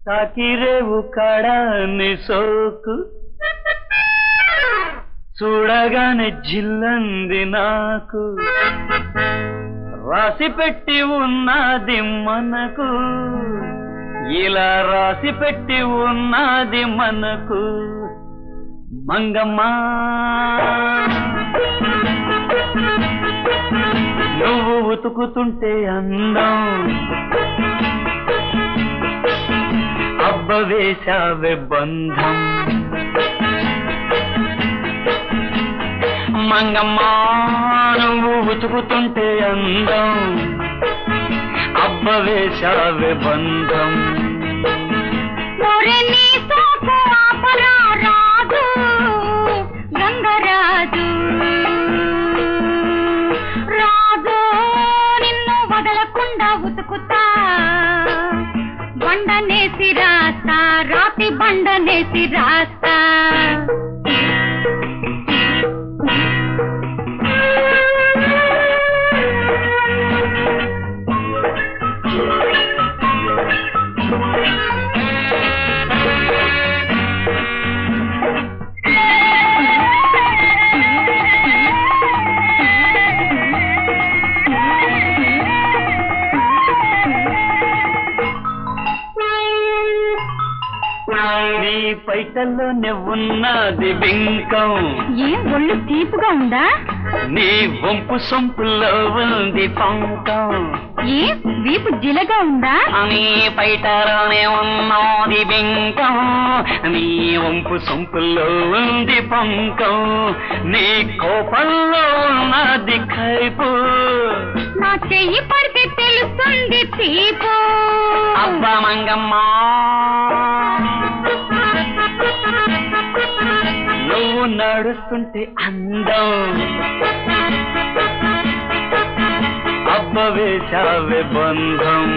తాకిరేవు కడాన్ని సోకు చూడగానే జిల్లంది నాకు రాసి పెట్టి ఉన్నది మనకు ఇలా రాసి పెట్టి ఉన్నది మనకు మంగమ్మా నువ్వు ఉతుకుతుంటే అందం అబ్బ వేశావే బంధం మంగమ్మా నువ్వు ఉతుకుతుంటే అందం అబ్బ వేశావే బంధం ఒరే నీ సోకు ఆపరా రాజు గంగరాజు రాజు నిన్ను వదలకుండా ఉతుకుతా బండనేసి రాస్తా రాతి బండనేసి రాస్తా నీ పైటల్లోనే ఉన్నది బింకం ఏం ఒళ్ళు తీపుగా ఉందా నీ వంపు సొంపులో ఉంది పంకం ఏం వీపు జిలగా ఉందా నీ పైటలోనే ఉన్నది బింకం నీ వంపు సొంపులో ఉంది పంకం నీ కోపంలో ఉన్నది కైపు నా చెయ్యి పడితే తెలుస్తుంది తీపు అబ్బా మంగమ్మా నువ్వు నడుస్తుంటే అందం అబ్బ వేశావే బంధం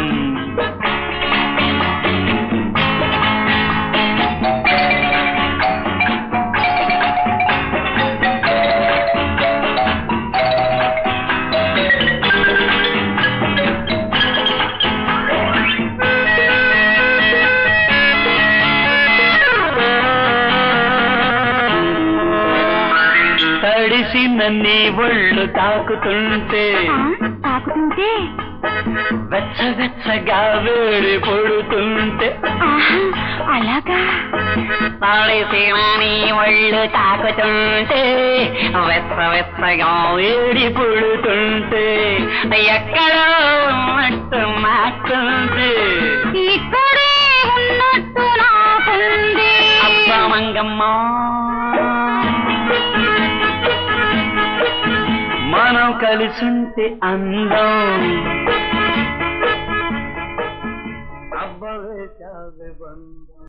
తడిసిన నీ ఒళ్ళు తాకుతుంటే ఆ, తాకుతుంటే వెచ్చవెచ్చగా వేడి పొడుతుంటే ఆహా, అలాగా తడిసిన నీ ఒళ్ళు తాకుతుంటే వెచ్చ వెచ్చగా వేడి పొడుతుంటే ఎక్కడో ఉన్నట్టు నాకుంటే ఇక్కడే ఉన్నట్టు నాకుంది అబ్బ మంగమ్మ మనం కలిసుంటే అందం అబ్బ వేశావే బంధం